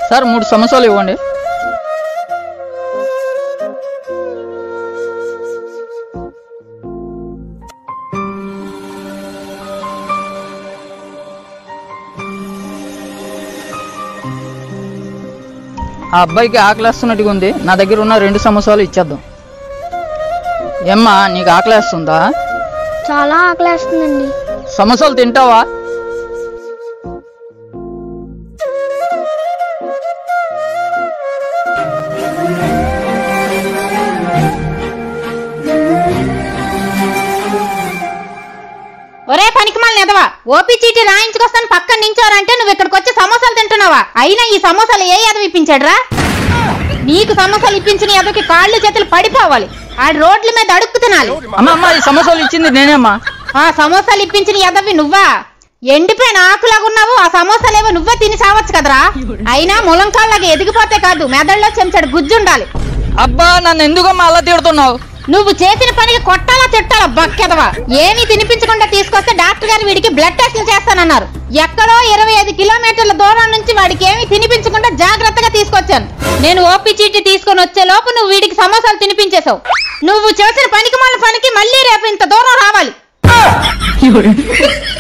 sir మూడు సమోసాలు ఇవ్వండి ఆ అబ్బాయికి ఆకలేస్తున్నట్టుగా ఉంది నా దగ్గర ఉన్న రెండు సమోసాలు ఇచ్చేద్దాం ఏమ్మా నీకు ఆకలేస్తుందా చాలా ఆకలేస్తుందండి సమోసాలు తింటావా ఒరే పనికిమాలిన ఎదవా ఓపీ చీటీ రాయించుకొస్తాను పక్కన నించోరంటే నువ్వు ఇక్కడికి వచ్చి సమోసాలు తింటున్నావా అయినా ఈ సమోసాలు ఏ ఎదవ ఇప్పించాడురా నీకు సమోసాలు ఇప్పించిన ఎదవకి కాళ్ళు చేతులు పడిపోవాలి ఆ రోడ్ల మీద అడుక్కు తినాలి అమ్మ అమ్మ ఈ సమోసాలు ఇచ్చింది నేనేమ్మా ఆ సమోసాలు ఇప్పించిన ఎదవి నువ్వా ఎండిపోయిన ఆకులాగా ఉన్నావు ఆ సమోసాలేవో నువ్వే తిని సావచ్చు కదరా అయినా ములంకాళ్ళగా ఎదిగిపోతే కాదు మెదడులో చెంచాడు గుజ్జుండాలి అబ్బా నన్ను ఎందుకమ్మా అలా తిడుతున్నావు నువ్వు చేసిన పనికి కొట్టాలా తిట్టాలా బక్కెదవా ఏమీ తినిపించకుండా తీసుకొస్తే డాక్టర్ గారు వీడికి బ్లడ్ టెస్ట్లు చేస్తానన్నారు ఎక్కడో ఇరవై ఐదు కిలోమీటర్ల దూరం నుంచి వాడికి ఏమీ తినిపించకుండా జాగ్రత్తగా తీసుకొచ్చాను నేను ఓపీ చీటీ తీసుకొని వచ్చే లోపు నువ్వు వీడికి సమోసాలు తినిపించేశావు నువ్వు చేసిన పనికి మళ్ళీ పనికి మళ్ళీ రేపు ఇంత దూరం రావాలి